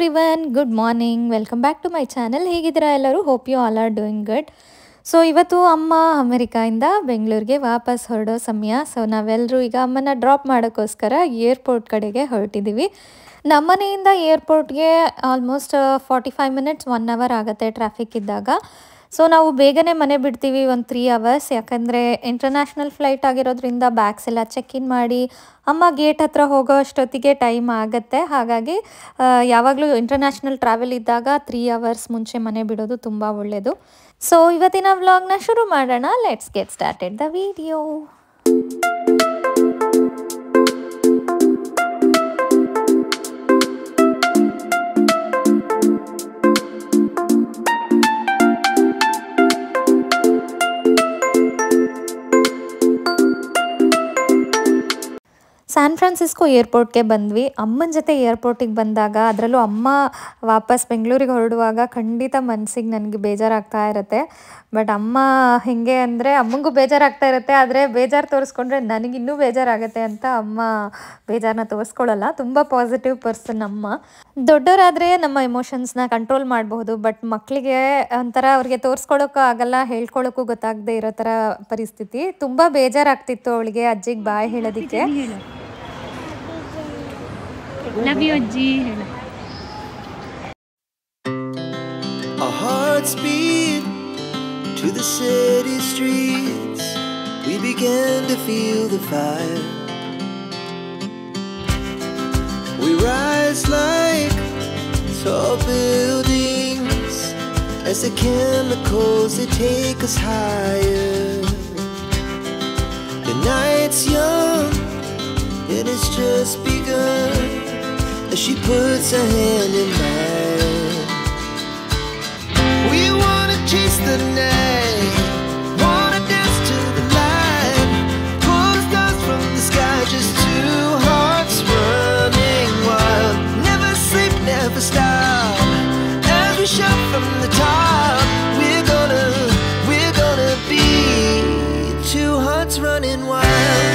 Every everyone good morning welcome back to my channel ಹೇಗಿದ್ದೀರಾ ಎಲ್ಲರೂ hope you all are doing good so ಇವತ್ತು ಅಮ್ಮ ಅಮೆರಿಕಾಯಿಂದ ಬೆಂಗಳೂರಿಗೆ ವಾಪಸ್ ಹೊರಡೋ ಸಮಯ ಸೊ ನಾವೆಲ್ಲರೂ ಈಗ ಅಮ್ಮನ ಡ್ರಾಪ್ ಮಾಡೋಕ್ಕೋಸ್ಕರ ಏರ್ಪೋರ್ಟ್ ಕಡೆಗೆ ಹೊರಟಿದ್ದೀವಿ ನಮ್ಮನೆಯಿಂದ ಏರ್ಪೋರ್ಟ್ಗೆ almost forty five minutes one hour ಆಗುತ್ತೆ ಟ್ರಾಫಿಕ್ ಇದ್ದಾಗ ಸೊ ನಾವು ಬೇಗನೆ ಮನೆ ಬಿಡ್ತೀವಿ ಒಂದು ತ್ರೀ ಅವರ್ಸ್ ಯಾಕಂದರೆ ಇಂಟರ್ನ್ಯಾಷನಲ್ ಫ್ಲೈಟ್ ಆಗಿರೋದ್ರಿಂದ ಬ್ಯಾಗ್ಸ್ ಎಲ್ಲ ಚೆಕ್ ಇನ್ ಮಾಡಿ ಅಮ್ಮ ಗೇಟ್ ಹತ್ರ ಹೋಗೋ ಅಷ್ಟೊತ್ತಿಗೆ ಟೈಮ್ ಆಗುತ್ತೆ ಹಾಗಾಗಿ ಯಾವಾಗಲೂ ಇಂಟರ್ನ್ಯಾಷನಲ್ ಟ್ರಾವೆಲ್ ಇದ್ದಾಗ ತ್ರೀ ಅವರ್ಸ್ ಮುಂಚೆ ಮನೆ ಬಿಡೋದು ತುಂಬ ಒಳ್ಳೆಯದು ಸೊ ಇವತ್ತಿನ ವ್ಲಾಗ್ನ ಶುರು ಮಾಡೋಣ let's get started the video San Francisco ಬಂದ್ವಿ ಅಮ್ಮನ ಜೊತೆ ಏರ್ಪೋರ್ಟಿಗೆ ಬಂದಾಗ ಅದರಲ್ಲೂ ಅಮ್ಮ ವಾಪಸ್ ಬೆಂಗಳೂರಿಗೆ ಹೊರಡುವಾಗ ಖಂಡಿತ ಮನಸ್ಸಿಗೆ ನನಗೆ ಬೇಜಾರಾಗ್ತಾ ಇರುತ್ತೆ ಬಟ್ ಅಮ್ಮ ಹೇಗೆ ಅಂದರೆ ಅಮ್ಮಂಗೂ ಬೇಜಾರಾಗ್ತಾ ಇರುತ್ತೆ ಆದರೆ ಬೇಜಾರು ತೋರಿಸ್ಕೊಂಡ್ರೆ ನನಗಿನ್ನೂ ಬೇಜಾರಾಗುತ್ತೆ ಅಂತ ಅಮ್ಮ ಬೇಜಾರನ್ನ ತೋರಿಸ್ಕೊಳ್ಳಲ್ಲ ತುಂಬ ಪಾಸಿಟಿವ್ ಪರ್ಸನ್ ಅಮ್ಮ ದೊಡ್ಡವರಾದರೆ ನಮ್ಮ ಎಮೋಷನ್ಸ್ನ ಕಂಟ್ರೋಲ್ ಮಾಡಬಹುದು ಬಟ್ ಮಕ್ಕಳಿಗೆ ಒಂಥರ ಅವ್ರಿಗೆ ತೋರಿಸ್ಕೊಳ್ಳೋಕ್ಕೂ ಆಗಲ್ಲ ಹೇಳ್ಕೊಳ್ಳೋಕ್ಕೂ ಗೊತ್ತಾಗದೆ ಇರೋ ಥರ ಪರಿಸ್ಥಿತಿ ತುಂಬ ಬೇಜಾರಾಗ್ತಿತ್ತು ಅವಳಿಗೆ ಅಜ್ಜಿಗೆ ಬಾಯ್ ಹೇಳೋದಕ್ಕೆ ಲವ್ ಯು ಅಜ್ಜಿ ಹೇಳು Our hearts beat to the city streets. We began to feel the fire. We rise like tall buildings as the chemicals they take us higher. The night's young and it's just begun as she puts her hand in mine. We wanna chase the night, wanna dance to the light, pull the stars from the sky, just two hearts running wild. Never sleep, never stop. As we shout from the top, we're gonna, we're gonna be two hearts running wild.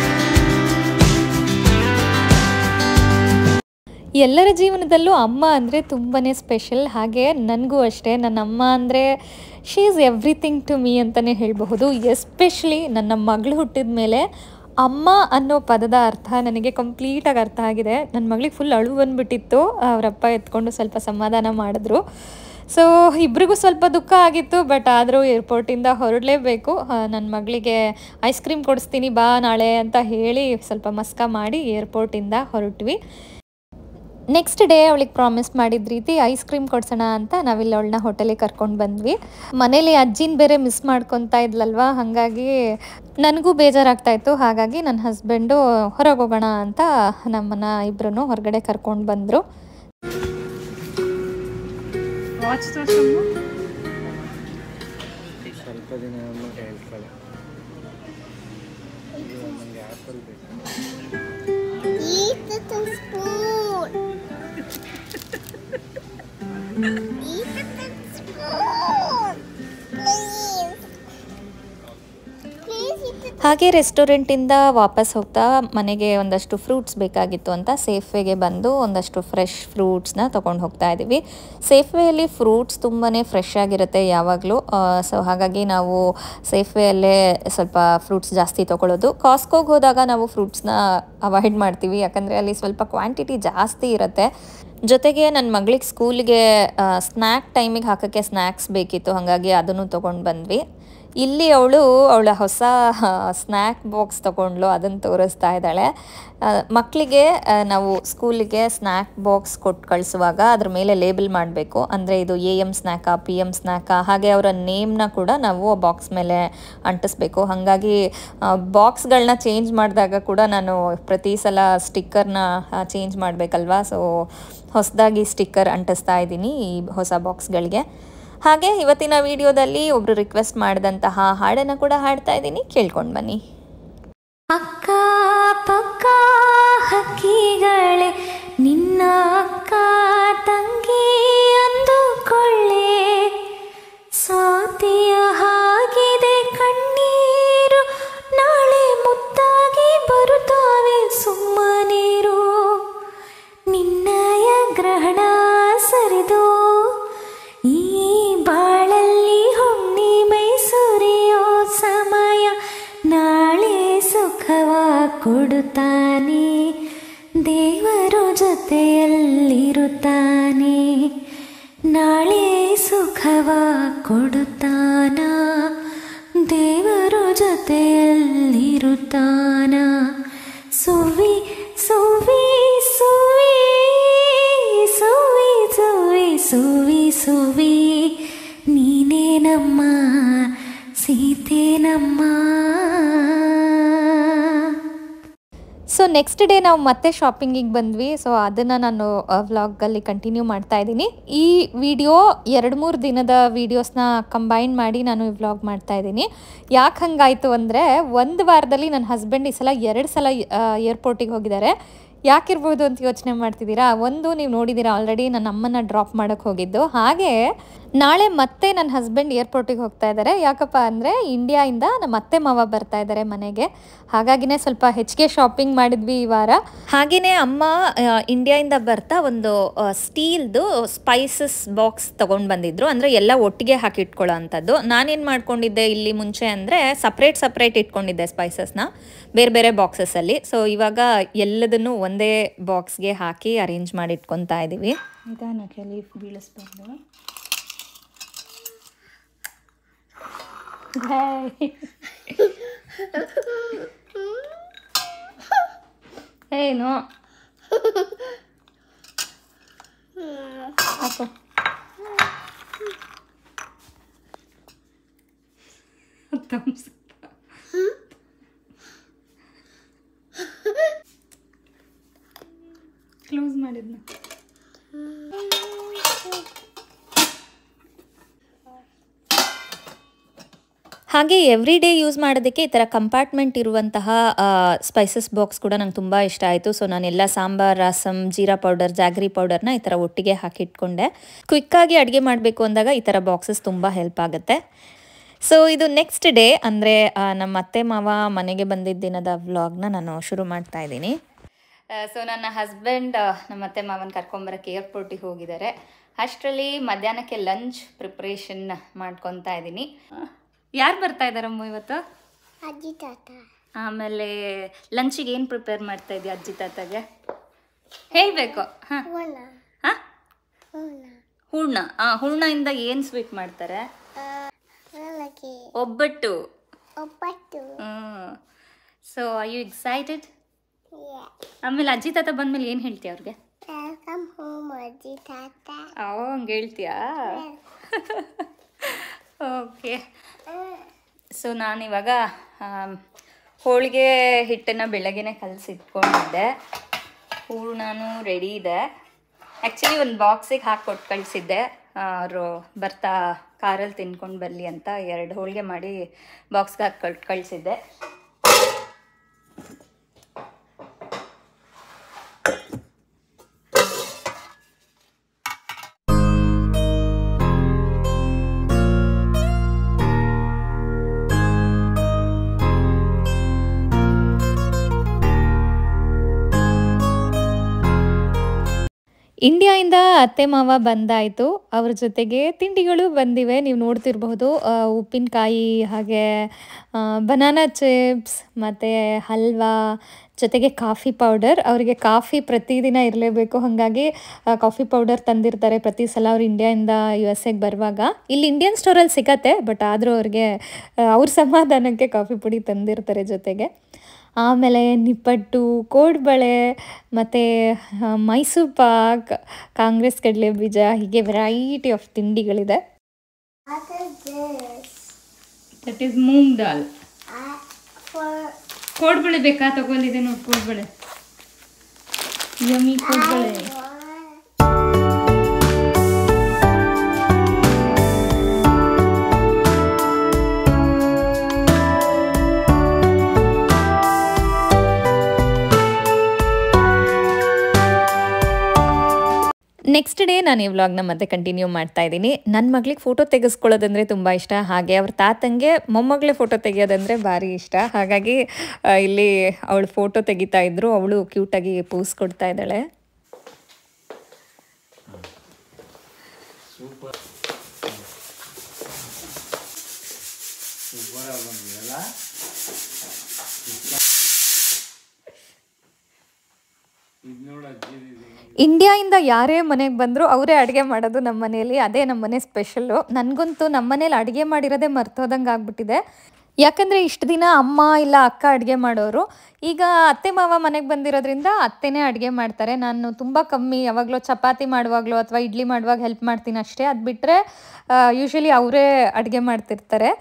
ಎಲ್ಲರ ಜೀವನದಲ್ಲೂ ಅಮ್ಮ ಅಂದರೆ ತುಂಬಾ special ಹಾಗೆ ನನಗೂ ಅಷ್ಟೇ ನನ್ನ ಅಮ್ಮ ಅಂದರೆ she is everything to me ಅಂತಲೇ ಹೇಳಬಹುದು ಎಸ್ಪೆಷಲಿ ನನ್ನ ಮಗಳು ಹುಟ್ಟಿದ ಮೇಲೆ ಅಮ್ಮ ಅನ್ನೋ ಪದದ ಅರ್ಥ ನನಗೆ ಕಂಪ್ಲೀಟಾಗಿ ಅರ್ಥ ಆಗಿದೆ ನನ್ನ ಮಗಳಿಗೆ ಫುಲ್ ಅಳು ಬಂದ್ಬಿಟ್ಟಿತ್ತು ಅವರಪ್ಪ ಎತ್ಕೊಂಡು ಸ್ವಲ್ಪ ಸಮಾಧಾನ ಮಾಡಿದ್ರು ಸೊ ಇಬ್ರಿಗೂ ಸ್ವಲ್ಪ ದುಃಖ ಆಗಿತ್ತು ಬಟ್ ಆದರೂ ಏರ್ಪೋರ್ಟಿಂದ ಹೊರಡಲೇಬೇಕು ನನ್ನ ಮಗಳಿಗೆ ಐಸ್ ಕ್ರೀಮ್ ಕೊಡಿಸ್ತೀನಿ ಬಾ ನಾಳೆ ಅಂತ ಹೇಳಿ ಸ್ವಲ್ಪ ಮಸ್ಕ ಮಾಡಿ ಏರ್ಪೋರ್ಟಿಂದ ಹೊರಟ್ವಿ ನೆಕ್ಸ್ಟ್ ಡೇ ಅವಳಿಗೆ ಪ್ರಾಮಿಸ್ ಮಾಡಿದ ರೀತಿ ಐಸ್ ಕ್ರೀಮ್ ಕೊಡ್ಸೋಣ ಅಂತ ನಾವಿಲ್ಲಿ ಅವಳನ್ನ ಹೋಟೆಲಿಗೆ ಕರ್ಕೊಂಡು ಬಂದ್ವಿ ಮನೇಲಿ ಅಜ್ಜಿನ ಬೇರೆ ಮಿಸ್ ಮಾಡ್ಕೊತಾ ಇದ್ಲಲ್ವಾ ಹಾಗಾಗಿ ನನಗೂ ಬೇಜಾರಾಗ್ತಾ ಇತ್ತು ಹಾಗಾಗಿ ನನ್ನ ಹಸ್ಬೆಂಡು ಹೊರಗೆ ಹೋಗೋಣ ಅಂತ ನಮ್ಮನ್ನ ಇಬ್ಬರೂ ಹೊರಗಡೆ ಕರ್ಕೊಂಡು ಬಂದರು ವಾಚ್ ತೋರ್ಸಮ್ಮ ಸ್ವಲ್ಪ ದಿನ ಆದ್ಮೇಲೆ ಹೇಳ್ತಾಳೆ ಇದು ನನಗೆ ಆ್ಯಪಲ್ ಬೇಕು Eat the spoon. Eat the spoon. Please. Please eat the ಹಾಗೆ ರೆಸ್ಟೋರೆಂಟಿಂದ ವಾಪಸ್ ಹೋಗ್ತಾ ಮನೆಗೆ ಒಂದಷ್ಟು ಫ್ರೂಟ್ಸ್ ಬೇಕಾಗಿತ್ತು ಅಂತ ಸೇಫ್ವೇಗೆ ಬಂದು ಒಂದಷ್ಟು ಫ್ರೆಶ್ ಫ್ರೂಟ್ಸ್ನ ತೊಗೊಂಡು ಹೋಗ್ತಾ ಇದ್ದೀವಿ ಸೇಫ್ವೇಯಲ್ಲಿ ಫ್ರೂಟ್ಸ್ ತುಂಬಾ ಫ್ರೆಶ್ ಆಗಿರುತ್ತೆ ಯಾವಾಗಲೂ ಸೊ ಹಾಗಾಗಿ ನಾವು ಸೇಫ್ವೇಯಲ್ಲೇ ಸ್ವಲ್ಪ ಫ್ರೂಟ್ಸ್ ಜಾಸ್ತಿ ತೊಗೊಳ್ಳೋದು ಕಾಸ್ಕೋಗೆ ಹೋದಾಗ ನಾವು ಫ್ರೂಟ್ಸ್ನ ಅವಾಯ್ಡ್ ಮಾಡ್ತೀವಿ ಯಾಕಂದರೆ ಅಲ್ಲಿ ಸ್ವಲ್ಪ ಕ್ವಾಂಟಿಟಿ ಜಾಸ್ತಿ ಇರುತ್ತೆ ಜೊತೆಗೆ ನನ್ನ ಮಗಳಿಗೆ ಸ್ಕೂಲಿಗೆ ಸ್ನ್ಯಾಕ್ ಟೈಮಿಗೆ ಹಾಕೋಕ್ಕೆ ಸ್ನ್ಯಾಕ್ಸ್ ಬೇಕಿತ್ತು ಹಾಗಾಗಿ ಅದನ್ನು ತೊಗೊಂಡು ಬಂದ್ವಿ ಇಲ್ಲಿ ಅವಳು ಅವಳ ಹೊಸ ಸ್ನ್ಯಾಕ್ ಬಾಕ್ಸ್ ತೊಗೊಂಡ್ಲು ಅದನ್ನು ತೋರಿಸ್ತಾ ಇದ್ದಾಳೆ ಮಕ್ಕಳಿಗೆ ನಾವು ಸ್ಕೂಲಿಗೆ ಸ್ನ್ಯಾಕ್ ಬಾಕ್ಸ್ ಕೊಟ್ಟು ಕಳಿಸುವಾಗ ಅದ್ರ ಮೇಲೆ ಲೇಬಲ್ ಮಾಡಬೇಕು ಅಂದರೆ ಇದು ಎ ಎಮ್ ಸ್ನ್ಯಾಕಾ ಪಿ ಎಮ್ ಸ್ನ್ಯಾಕಾ ಹಾಗೆ ಅವರ ನೇಮ್ನ ಕೂಡ ನಾವು ಬಾಕ್ಸ್ ಮೇಲೆ ಅಂಟಿಸ್ಬೇಕು ಹಾಗಾಗಿ ಬಾಕ್ಸ್ಗಳನ್ನ ಚೇಂಜ್ ಮಾಡಿದಾಗ ಕೂಡ ನಾನು ಪ್ರತಿ ಸಲ ಸ್ಟಿಕ್ಕರ್ನ ಚೇಂಜ್ ಮಾಡಬೇಕಲ್ವಾ ಸೊ ಹೊಸದಾಗಿ ಸ್ಟಿಕ್ಕರ್ ಅಂಟಿಸ್ತಾ ಇದ್ದೀನಿ ಈ ಹೊಸ ಬಾಕ್ಸ್ಗಳಿಗೆ ಹಾಗೆ ಇವತ್ತಿನ ವಿಡಿಯೋದಲ್ಲಿ ಒಬ್ರು ರಿಕ್ವೆಸ್ಟ್ ಮಾಡಿದಂತಹ ಹಾಡನ್ನು ಕೂಡ ಹಾಡ್ತಾ ಇದ್ದೀನಿ ಕೇಳ್ಕೊಂಡು ಬನ್ನಿ ಅಕ್ಕ ಪಕ್ಕ ಹಕ್ಕಿಗಳೇ ನಿನ್ನ ಅಕ್ಕ ತಂಗಿ ಅಂದುಕೊಳ್ಳೆ ಸ್ವಾತಿಯ ಹಾಗಿದೆ ಕಣ್ಣೀರು ನಾಳೆ ಮುತ್ತಾಗಿ ಬರುತ್ತಾವೆ ಸುಮ್ಮನೀರು ನಿನ್ನಯ ಗ್ರಹಣ ದೇವರು ಜೊತೆಯಲ್ಲಿರುತ್ತಾನೆ ನಾಳೆ ಸುಖವ ಕೊಡುತ್ತಾನ ದೇವರು ಜೊತೆಯಲ್ಲಿರುತ್ತಾನ ಸುವಿ ಸುವಿ ಸುವಿ ಸುವಿ ಸುವಿ ಸುವಿ ಸುವಿ ನೀನೇ ನಮ್ಮ ಸೀತೆ ನಮ್ಮ ಸೊ ನೆಕ್ಸ್ಟ್ ಡೇ ನಾವು ಮತ್ತೆ ಶಾಪಿಂಗಿಗೆ ಬಂದ್ವಿ ಸೊ ಅದನ್ನು ನಾನು ವ್ಲಾಗಲ್ಲಿ ಕಂಟಿನ್ಯೂ ಮಾಡ್ತಾ ಇದ್ದೀನಿ ಈ ವಿಡಿಯೋ ಎರಡು ಮೂರು ದಿನದ ವೀಡಿಯೋಸ್ನ ಕಂಬೈನ್ ಮಾಡಿ ನಾನು ಈ ವ್ಲಾಗ್ ಮಾಡ್ತಾ ಇದ್ದೀನಿ ಯಾಕೆ ಹಂಗಾಯಿತು ಅಂದರೆ ಒಂದು ವಾರದಲ್ಲಿ ನನ್ನ ಹಸ್ಬೆಂಡ್ ಈ ಸಲ ಎರಡು ಸಲ ಏರ್ಪೋರ್ಟಿಗೆ ಹೋಗಿದ್ದಾರೆ ಯಾಕಿರ್ಬೋದು ಅಂತ ಯೋಚನೆ ಮಾಡ್ತಿದ್ದೀರಾ ಒಂದು ನೀವು ನೋಡಿದ್ದೀರಾ ಆಲ್ರೆಡಿ ನನ್ನ ಅಮ್ಮನ ಡ್ರಾಪ್ ಮಾಡೋಕ್ಕೆ ಹೋಗಿದ್ದು ಹಾಗೆ ನಾಳೆ ಮತ್ತೆ ನನ್ನ ಹಸ್ಬೆಂಡ್ ಏರ್ಪೋರ್ಟಿಗೆ ಹೋಗ್ತಾ ಇದ್ದಾರೆ ಯಾಕಪ್ಪ ಅಂದರೆ ಇಂಡಿಯಾಯಿಂದ ನಮ್ಮ ಅತ್ತೆ ಮಾವ ಬರ್ತಾ ಇದ್ದಾರೆ ಮನೆಗೆ ಹಾಗಾಗಿನೇ ಸ್ವಲ್ಪ ಹೆಚ್ಚಿಗೆ ಶಾಪಿಂಗ್ ಮಾಡಿದ್ವಿ ಈ ವಾರ ಹಾಗೆಯೇ ಅಮ್ಮ ಆ, ಇಂಡಿಯಾಯಿಂದ ಬರ್ತಾ ಒಂದು ಸ್ಟೀಲ್ದು ಸ್ಪೈಸಸ್ ಬಾಕ್ಸ್ ತೊಗೊಂಡು ಬಂದಿದ್ರು ಅಂದರೆ ಎಲ್ಲ ಒಟ್ಟಿಗೆ ಹಾಕಿ ಇಟ್ಕೊಳ್ಳೋ ಅಂಥದ್ದು ನಾನೇನು ಮಾಡ್ಕೊಂಡಿದ್ದೆ ಇಲ್ಲಿ ಮುಂಚೆ ಅಂದರೆ ಸಪ್ರೇಟ್ ಸಪ್ರೇಟ್ ಇಟ್ಕೊಂಡಿದ್ದೆ ಸ್ಪೈಸಸ್ನ ಬೇರೆ ಬೇರೆ ಬಾಕ್ಸಸ್ಸಲ್ಲಿ ಸೊ ಇವಾಗ ಎಲ್ಲದನ್ನು ಒಂದೇ ಬಾಕ್ಸ್ಗೆ ಹಾಕಿ ಅರೇಂಜ್ ಮಾಡಿ ಇಟ್ಕೊತಾ ಇದ್ದೀವಿ ನಿಧಾನಕ್ಕೆ ಲೀಫ್ ಬೀಳಿಸ್ಬಾರ್ದು ಏನು ಹಾಕು thumbs up. ಕ್ಲೋಸ್ ಮಾಡಿದ್ನ ಹಾಗೆ ಎವ್ರಿ ಡೇ ಯೂಸ್ ಮಾಡೋದಕ್ಕೆ ಈ ಥರ ಕಂಪಾರ್ಟ್ಮೆಂಟ್ ಇರುವಂತಹ ಸ್ಪೈಸಸ್ ಬಾಕ್ಸ್ ಕೂಡ ನಂಗೆ ತುಂಬ ಇಷ್ಟ ಆಯಿತು ಸೊ ನಾನೆಲ್ಲ ಸಾಂಬಾರ್ ರಸಮ್ ಜೀರಾ ಪೌಡರ್ ಜಾಗ್ರಿ ಪೌಡರ್ನ ಈ ಥರ ಒಟ್ಟಿಗೆ ಹಾಕಿ ಇಟ್ಕೊಂಡೆ ಕ್ವಿಕ್ಕಾಗಿ ಅಡುಗೆ ಮಾಡಬೇಕು ಅಂದಾಗ ಈ ಥರ ಬಾಕ್ಸಸ್ ತುಂಬ ಹೆಲ್ಪ್ ಆಗುತ್ತೆ ಸೊ ಇದು ನೆಕ್ಸ್ಟ್ ಡೇ ಅಂದರೆ ನಮ್ಮ ಅತ್ತೆ ಮಾವ ಮನೆಗೆ ಬಂದಿದ್ದ ದಿನದ ವ್ಲಾಗ್ನ ನಾನು ಶುರು ಮಾಡ್ತಾ ಇದ್ದೀನಿ ಸೊ ನನ್ನ ಹಸ್ಬೆಂಡ್ ನಮ್ಮ ಅತ್ತೆ ಮಾವನ ಕರ್ಕೊಂಬರಕ್ಕೆ ಏರ್ಪೋರ್ಟಿಗೆ ಹೋಗಿದ್ದಾರೆ ಅಷ್ಟರಲ್ಲಿ ಮಧ್ಯಾಹ್ನಕ್ಕೆ ಲಂಚ್ ಪ್ರಿಪ್ರೇಷನ್ ಮಾಡ್ಕೊತಾ ಇದ್ದೀನಿ ಯಾರು ಬರ್ತಾ ಇದ್ದಾರಮ್ಮ ಇವತ್ತು ಅಜ್ಜಿ ತಾತ ಆಮೇಲೆ ಲಂಚಿಗೆ ಏನು ಪ್ರಿಪೇರ್ ಮಾಡ್ತಾ ಇದೀಯ ಅಜ್ಜಿ ತಾತಗೆ ಹೇಳಬೇಕು ಹಾಂ ಹೂವನ ಹಾಂ ಹೂವನ ಹೂರ್ಣ ಹಾಂ ಹೂರ್ಣದಿಂದ ಏನು ಸ್ವೀಟ್ ಮಾಡ್ತಾರೆ ನನಗೆ ಒಬ್ಬಟ್ಟು ಒಬ್ಬಟ್ಟು so I you excited Yeah. ಆಮೇಲೆ ಅಜ್ಜಿ ತಾತ ಬಂದ್ಮೇಲೆ ಏನು ಹೇಳ್ತೀಯ ಅವ್ರಿಗೆ Welcome home, ಅಜ್ಜಿ ತಾತ ಓ ಹಂಗೆ ಹೇಳ್ತೀಯಾ ಓಕೆ ಸೊ ನಾನಿವಾಗ ಆಮ್, ಹೋಳಿಗೆ ಹಿಟ್ಟನ್ನು ಬೆಳಗ್ಗೆನೆ ಕಲಸಿಟ್ಕೊಂಡಿದ್ದೆ ಹೂರ್ಣನೂ ರೆಡಿ ಇದೆ ಆ್ಯಕ್ಚುಲಿ ಒಂದು ಬಾಕ್ಸಿಗೆ ಹಾಕಿ ಕೊಟ್ಟು ಕಳಿಸಿದ್ದೆ ಅವರು ಬರ್ತಾ ಕಾರಲ್ಲಿ ತಿನ್ಕೊಂಡು ಬರಲಿ ಅಂತ ಎರಡು ಹೋಳಿಗೆ ಮಾಡಿ ಬಾಕ್ಸ್ಗೆ ಹಾಕಿ ಕೊಟ್ಟು ಕಳಿಸಿದ್ದೆ ಇಂಡಿಯಾಯಿಂದ ಅತ್ತೆ ಮಾವ ಬಂದಾಯಿತು ಅವ್ರ ಜೊತೆಗೆ ತಿಂಡಿಗಳು ಬಂದಿವೆ ನೀವು ನೋಡ್ತಿರಬಹುದು ಆ, ಉಪ್ಪಿನಕಾಯಿ ಹಾಗೆ ಬನಾನಾ ಚಿಪ್ಸ್ ಮತ್ತು ಹಲ್ವಾ ಜೊತೆಗೆ ಕಾಫಿ ಪೌಡರ್ ಅವರಿಗೆ ಕಾಫಿ ಪ್ರತಿದಿನ ಇರಲೇಬೇಕು ಹಾಗಾಗಿ ಆ, ಕಾಫಿ ಪೌಡರ್ ತಂದಿರ್ತಾರೆ ಪ್ರತಿ ಸಲ ಅವ್ರು ಇಂಡಿಯಾಯಿಂದ ಯು ಎಸ್ ಎಗೆ ಬರುವಾಗ ಇಲ್ಲಿ ಇಂಡಿಯನ್ ಸ್ಟೋರಲ್ಲಿ ಸಿಗತ್ತೆ ಬಟ್ ಆದರೂ ಅವ್ರಿಗೆ ಆ, ಅವ್ರ ಸಮಾಧಾನಕ್ಕೆ ಕಾಫಿ ಪುಡಿ ತಂದಿರ್ತಾರೆ ಜೊತೆಗೆ ಆಮೇಲೆ ನಿಪ್ಪಟ್ಟು ಕೋಡ್ಬಳೆ ಮತ್ತು ಮೈಸೂರು ಪಾಕ್ ಕಾಂಗ್ರೆಸ್ ಕಡಲೆ ಬೀಜ ಹೀಗೆ ವೆರೈಟಿ ಆಫ್ ತಿಂಡಿಗಳಿದೆ What is this? That is moong dal I, for ಕೋಡ್ಬಳೆ ಬೇಕಾ ತಗೊಂಡಿದೆ ನೋಡಿ ಕೋಡ್ಬಳೆ ಯಮಿ ಕೋಡ್ಬಳೆ what? ನೆಕ್ಸ್ಟ್ ಡೇ ನಾನು ಈ ವ್ಲಾಗ್ನ ಮತ್ತೆ ಕಂಟಿನ್ಯೂ ಮಾಡ್ತಾ ಇದ್ದೀನಿ ನನ್ನ ಮಗಳಿಗೆ ಫೋಟೋ ತೆಗೆಸ್ಕೊಳ್ಳೋದಂದರೆ ತುಂಬ ಇಷ್ಟ ಹಾಗೆ ಅವ್ರ ತಾತಂಗೆ ಮೊಮ್ಮಗಳೇ ಫೋಟೋ ತೆಗೆಯೋದಂದರೆ ಭಾರಿ ಇಷ್ಟ ಹಾಗಾಗಿ ಆ, ಇಲ್ಲಿ ಅವಳು ಫೋಟೋ ತೆಗಿತಾ ಇದ್ರು ಅವಳು ಕ್ಯೂಟಾಗಿ ಪೂಸ್ ಕೊಡ್ತಾ ಇದ್ದಾಳೆ ಇಂಡಿಯಾಯಿಂದ ಯಾರೇ ಮನೆಗೆ ಬಂದರೂ ಅವರೇ ಅಡುಗೆ ಮಾಡೋದು ನಮ್ಮ ಮನೆಯಲ್ಲಿ ಅದೇ ನಮ್ಮ ಮನೆ ಸ್ಪೆಷಲ್ಲು ನನಗಂತೂ ನಮ್ಮ ಮನೇಲಿ ಅಡುಗೆ ಮಾಡಿರೋದೇ ಮರ್ತೋದಂಗೆ ಆಗ್ಬಿಟ್ಟಿದೆ ಯಾಕಂದರೆ ಇಷ್ಟು ದಿನ ಅಮ್ಮ ಇಲ್ಲ ಅಕ್ಕ ಅಡುಗೆ ಮಾಡೋರು ಈಗ ಅತ್ತೆ ಮಾವ ಮನೆಗೆ ಬಂದಿರೋದ್ರಿಂದ ಅತ್ತೆನೇ ಅಡುಗೆ ಮಾಡ್ತಾರೆ ನಾನು ತುಂಬ ಕಮ್ಮಿ ಯಾವಾಗಲೂ ಚಪಾತಿ ಮಾಡುವಾಗಲೂ ಅಥವಾ ಇಡ್ಲಿ ಮಾಡುವಾಗ ಹೆಲ್ಪ್ ಮಾಡ್ತೀನಿ ಅಷ್ಟೇ ಅದು ಬಿಟ್ಟರೆ ಯೂಶ್ವಲಿ ಅವರೇ ಅಡುಗೆ ಮಾಡ್ತಿರ್ತಾರೆ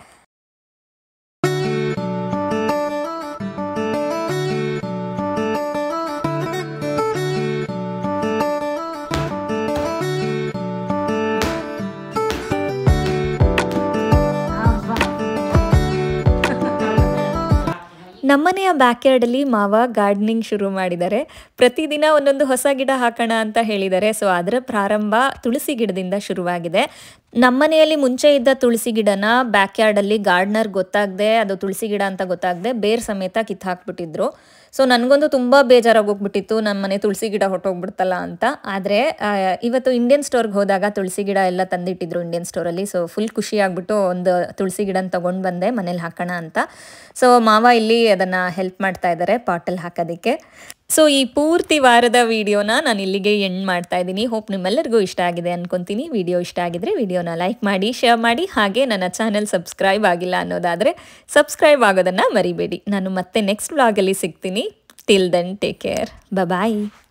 ನಮ್ಮನೆಯ ಬ್ಯಾಕ್ಯಾರ್ಡಲ್ಲಿ ಮಾವ ಗಾರ್ಡನಿಂಗ್ ಶುರು ಮಾಡಿದ್ದಾರೆ ಪ್ರತಿದಿನ ಒಂದೊಂದು ಹೊಸ ಗಿಡ ಹಾಕೋಣ ಅಂತ ಹೇಳಿದ್ದಾರೆ ಸೊ ಅದರ ಪ್ರಾರಂಭ ತುಳಸಿ ಗಿಡದಿಂದ ಶುರುವಾಗಿದೆ ನಮ್ಮನೆಯಲ್ಲಿ ಮುಂಚೆ ಇದ್ದ ತುಳಸಿ ಗಿಡನ ಬ್ಯಾಕ್ಯಾರ್ಡಲ್ಲಿ ಗಾರ್ಡ್ನರ್ ಗೊತ್ತಾಗದೆ ಅದು ತುಳಸಿ ಗಿಡ ಅಂತ ಗೊತ್ತಾಗದೆ ಬೇರ್ ಸಮೇತ ಕಿತ್ತು ಹಾಕ್ಬಿಟ್ಟಿದ್ರು ಸೊ ನನಗಂತೂ ತುಂಬ ಬೇಜಾರಾಗೋಗ್ಬಿಟ್ಟಿತ್ತು ನಮ್ಮ ಮನೆ ತುಳಸಿ ಗಿಡ ಹೊಟ್ಟೋಗ್ಬಿಡ್ತಲ್ಲ ಅಂತ ಆದರೆ ಇವತ್ತು ಇಂಡಿಯನ್ ಸ್ಟೋರ್ಗೆ ಹೋದಾಗ ತುಳಸಿ ಗಿಡ ಎಲ್ಲ ತಂದಿಟ್ಟಿದ್ರು ಇಂಡಿಯನ್ ಸ್ಟೋರಲ್ಲಿ ಸೊ ಫುಲ್ ಖುಷಿ ಆಗ್ಬಿಟ್ಟು ಒಂದು ತುಳಸಿ ಗಿಡನ ತೊಗೊಂಡು ಬಂದೆ ಮನೇಲಿ ಹಾಕೋಣ ಅಂತ ಸೊ ಮಾವ ಇಲ್ಲಿ ಅದನ್ನು ಹೆಲ್ಪ್ ಮಾಡ್ತಾ ಇದ್ದಾರೆ ಪಾಟಲ್ಲಿ ಹಾಕೋದಕ್ಕೆ ಸೊ ಈ ಪೂರ್ತಿ ವಾರದ ವಿಡಿಯೋನ ನಾನು ಇಲ್ಲಿಗೆ ಎಂಡ್ ಮಾಡ್ತಾ ಇದ್ದೀನಿ ಹೋಪ್ ನಿಮ್ಮೆಲ್ಲರಿಗೂ ಇಷ್ಟ ಆಗಿದೆ ಅನ್ಕೊಂತೀನಿ ವಿಡಿಯೋ ಇಷ್ಟ ಆಗಿದ್ರೆ ವಿಡಿಯೋನ ಲೈಕ್ ಮಾಡಿ ಶೇರ್ ಮಾಡಿ ಹಾಗೆ ನನ್ನ ಚಾನೆಲ್ ಸಬ್ಸ್ಕ್ರೈಬ್ ಆಗಿಲ್ಲ ಅನ್ನೋದಾದರೆ ಸಬ್ಸ್ಕ್ರೈಬ್ ಆಗೋದನ್ನು ಮರಿಬೇಡಿ ನಾನು ಮತ್ತೆ ನೆಕ್ಸ್ಟ್ ವ್ಲಾಗಲ್ಲಿ ಸಿಗ್ತೀನಿ ಟಿಲ್ ದೆನ್ ಟೇಕ್ ಕೇರ್ ಬಾಯ್